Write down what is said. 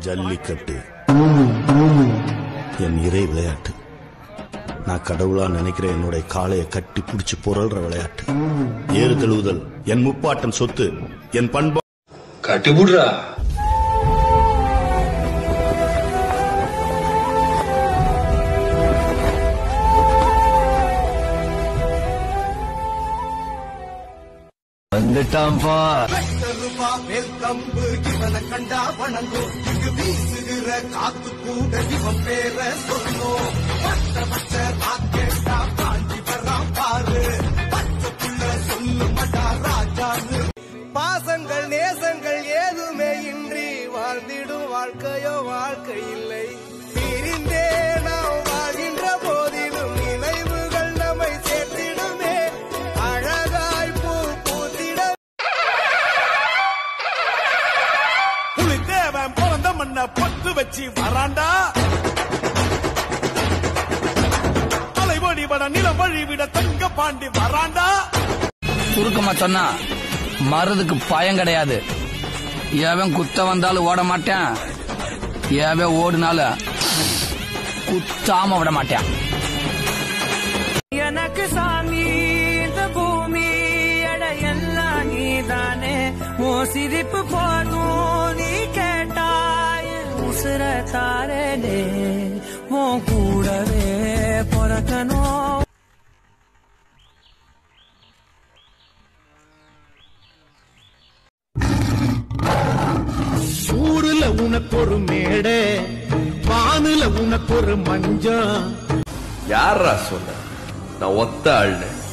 ஜல்லிக்கட்டு என் இறை விளையாட்டு நான் கடவுளா நினைக்கிற என்னுடைய காளைய கட்டி பிடிச்சு புரள்ற விளையாட்டு ஏறு தழுவுதல் என் முப்பாட்டன் சொத்து என் பண்பா கட்டிபுடுறா வந்துட்டான்பா பாசங்கள் நேசங்கள் ஏதுமே இன்றி வாழ்ந்திடும் வாழ்க்கையோ வாழ்க்கை இல்லை பிரிந்தே நாம் வாழ்கின்ற போதிலும் நினைவுகள் நம்மை சேர்த்திடுமே அழகாய் பூ பூத்திட புலித்தேவன் பிறந்த மண்ண பொத்து வச்சு வராண்டா அலைவடி வட நிலம் வழிவிட தங்க பாண்டி வராண்டா சுருக்கமா சொன்னா மருதுக்கு பயம் கிடையாது எவன் குத்த வந்தாலும் ஓட மாட்டேன் எவன் ஓடுனாலும் குத்தாம விட மாட்டேன் எனக்கு சாமி இந்த பூமி எட எல்லாம் நீதானே ஓ சிரிப்பு போதும் நீ கேட்டாய் உசுர தாரனே ஓ கூடவே பிறக்கணும் ஊருல உனக்கு ஒரு மேடை வானுல உனக்கு ஒரு மஞ்சம் யாரா சொன்ன நான் ஒத்த ஆள்னு